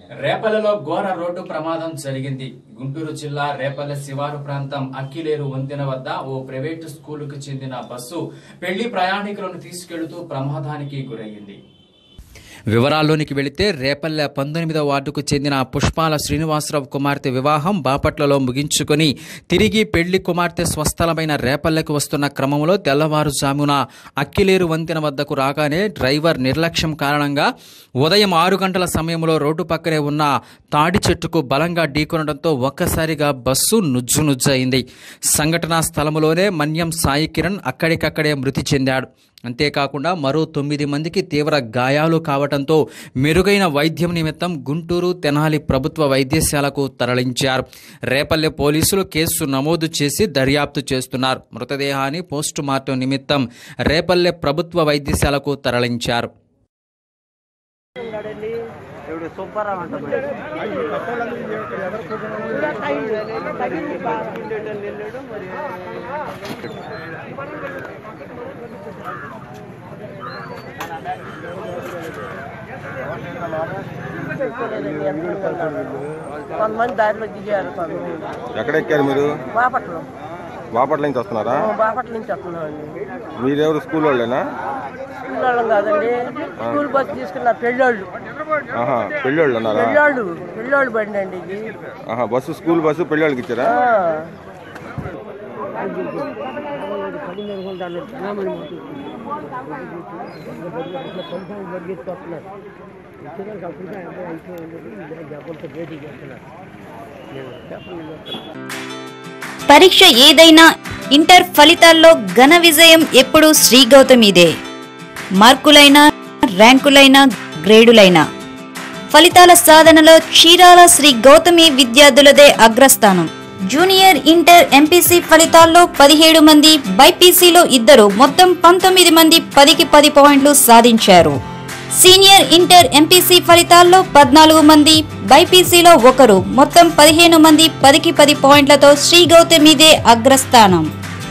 రేపల్లలో ఘోర రోడ్డు ప్రమాదం జరిగింది గుంటూరు జిల్లా రేపల్లె శివారు ప్రాంతం అక్కిలేరు వంతెన వద్ద ఓ ప్రైవేటు స్కూలుకు చెందిన బస్సు పెళ్లి ప్రయాణికులను తీసుకెళ్తూ ప్రమాదానికి గురయ్యింది వివరాల్లోనికి వెళితే రేపల్లె పంతొమ్మిదవ వార్డుకు చెందిన పుష్పాల శ్రీనివాసరావు కుమార్తె వివాహం బాపట్లలో ముగించుకొని తిరిగి పెళ్లి కుమార్తె స్వస్థలమైన రేపల్లెకు వస్తున్న క్రమంలో తెల్లవారుజామున అక్కిలేరు వంతెన వద్దకు రాగానే డ్రైవర్ నిర్లక్ష్యం కారణంగా ఉదయం ఆరు గంటల సమయంలో రోడ్డు పక్కనే ఉన్న తాడి చెట్టుకు బలంగా ఢీకొనడంతో ఒక్కసారిగా బస్సు నుజ్జు నుజ్జయింది సంఘటనా స్థలంలోనే మన్యం సాయి కిరణ్ అక్కడికక్కడే మృతి చెందాడు అంతేకాకుండా మరో తొమ్మిది మందికి తీవ్ర గాయాలు కావడంతో మెరుగైన వైద్యం నిమిత్తం గుంటూరు తెనాలి ప్రభుత్వ వైద్యశాలకు తరలించారు రేపల్లె పోలీసులు కేసు నమోదు చేసి దర్యాప్తు చేస్తున్నారు మృతదేహాన్ని పోస్టు మార్టం నిమిత్తం రేపల్లె ప్రభుత్వ వైద్యశాలకు తరలించారు ఇప్పుడు సూపరావు అంటుంది కొంతమంది దారిలో దిగారు కొంతమంది ఎక్కడ ఎక్కారు మీరు బాపట్ల బాపట్ల నుంచి వస్తున్నారా బాపట్ల నుంచి వస్తున్నామండి మీరెవరు స్కూల్ వాళ్ళేనా స్కూల్ వాళ్ళం కాదండి స్కూల్ బస్ తీసుకున్న పెళ్ళోళ్ళు ఆహా పెళ్ళోళ్ళు ఉన్నారా పెళ్ళోళ్ళు పెళ్ళోళ్ళు బండి అండి ఇది ఆహా బస్సు స్కూల్ బస్సు పెళ్ళోళ్ళకి ఇచ్చారా ఆ. పరీక్ష ఏదైనా ఇంటర్ ఫలితాల్లో ఘన విజయం ఎప్పుడూ శ్రీ గౌతమిదే మార్కులైనా ర్యాంకులైనా గ్రేడులైనా ఫలితాల సాధనలో చీరాల శ్రీ గౌతమి విద్యార్థులదే అగ్రస్థానం జూనియర్ ఇంటర్ ఎంపీసీ ఫలితాల్లో పదిహేడు మంది బైపీసీలో ఇద్దరు మొత్తం పంతొమ్మిది మంది పదికి పది పాయింట్లు సాధించారు సీనియర్ ఇంటర్ ఎంపీసీ ఫలితాల్లో పద్నాలుగు మంది బైపీసీలో ఒకరు మొత్తం పదిహేను మంది పదికి పది పాయింట్లతో శ్రీ గౌతమిదే అగ్రస్థానం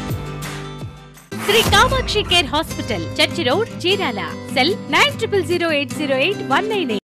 Sri Kamakshi care hospital church road Chirala cell nine triple zero eight zero eight one nine